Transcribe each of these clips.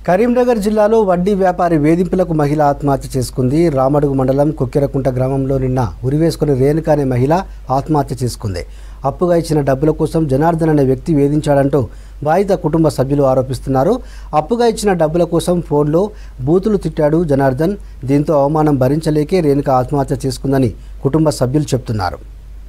కరీంనగర్ జిల్లాలో వడ్డీ వ్యాపారి వేధింపులకు మహిళ ఆత్మహత్య చేసుకుంది రామడుగు మండలం కొక్కెరకుంట గ్రామంలో నిన్న ఉరివేసుకుని రేణుక అనే మహిళ ఆత్మహత్య చేసుకుంది అప్పుగా ఇచ్చిన డబ్బుల కోసం జనార్దన్ అనే వ్యక్తి వేధించాడంటూ బాధిత కుటుంబ సభ్యులు ఆరోపిస్తున్నారు అప్పుగా ఇచ్చిన డబ్బుల కోసం ఫోన్లో బూతులు తిట్టాడు జనార్దన్ దీంతో అవమానం భరించలేకే రేణుక ఆత్మహత్య చేసుకుందని కుటుంబ సభ్యులు చెప్తున్నారు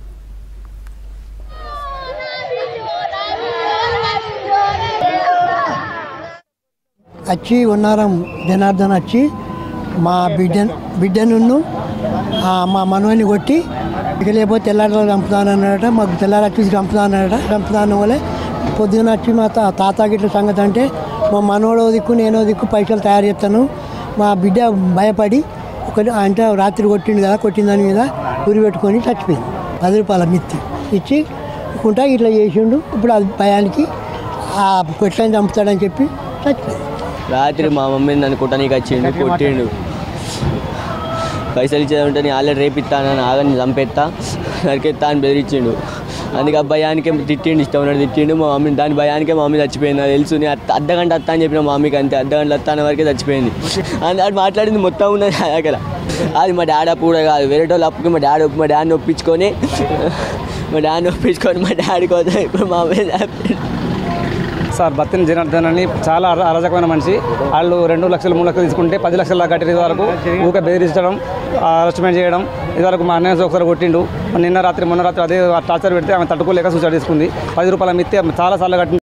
వచ్చి ఉన్నారం జనార్దన్ వచ్చి మా బిడ్డ బిడ్డను మా మనవని కొట్టి ఇక లేకపోతే తెల్లారిలో చంపుతానన్నాడట మాకు తెల్లారి వచ్చి చంపుతానట చంపుతాను వల్లే పొద్దున వచ్చి మా తా తాత గిట్ల సంగతి అంటే మా మనవడో దిక్కు నేనో దిక్కు పైసలు తయారు చేస్తాను మా బిడ్డ భయపడి ఒక అంటే రాత్రి కొట్టిండు కదా కొట్టిన దాని మీద ఉరి పెట్టుకొని చచ్చిపోయింది పది రూపాయల మిత్తి ఇచ్చి కుంటా ఇట్లా చేసిండు ఇప్పుడు అది భయానికి ఆ కొట్లని చంపుతాడని చెప్పి చచ్చిపోయింది రాత్రి మా మమ్మీని నన్ను కుట్టనీకి వచ్చిండు కొట్టిండు పైసలు ఇచ్చేదంటే నేను ఆల్రెడీ రేపిస్తానని ఆగని చంపేస్తా నరికెత్తా అని బెదిరించిండు అందుకే ఆ భయానికే తిట్టిండు ఇష్టం ఉన్నాడు తిట్టిండు మా మమ్మీ దాని భయానికే మా మమ్మీ చచ్చిపోయింది నాకు తెలుసు నేను అర్ధ అర్ధ గంట వస్తా అని చెప్పిన మా మమ్మీకి అంతే అర్ధ గంట వస్తా అనే వరకే చచ్చిపోయింది అని అది మాట్లాడింది మొత్తం ఉన్నది నా దగ్గర అది మా డాడీ అప్పు కూడా కాదు వేరే వాళ్ళు అప్పుకి మా డాడీ మా డాడీని ఒప్పించుకొని మా డాడీని ఒప్పించుకొని మా డాడీ కోసం ఇప్పుడు మా మమ్మీ చంపిండు. సార్ బత్తిన జనార్దన్ అని చాలా అర- అరాజకమైన మనిషి వాళ్ళు రెండు లక్షలు మూడు లక్షలు తీసుకుంటే పది లక్షల దాకా కట్టిన వరకు ఊక బెదిరించడం అరెస్ట్మెంట్ చేయడం ఇదివరకు మా అన్నయ్య ఒకసారి కొట్టిండు నిన్న రాత్రి మొన్న రాత్రి అదే టార్చర్ పెడితే ఆమె తట్టుకోలేక సూసైడ్ చేసుకుంది పది రూపాయల మిత్తి ఆమె చాలా సార్లు కట్టింది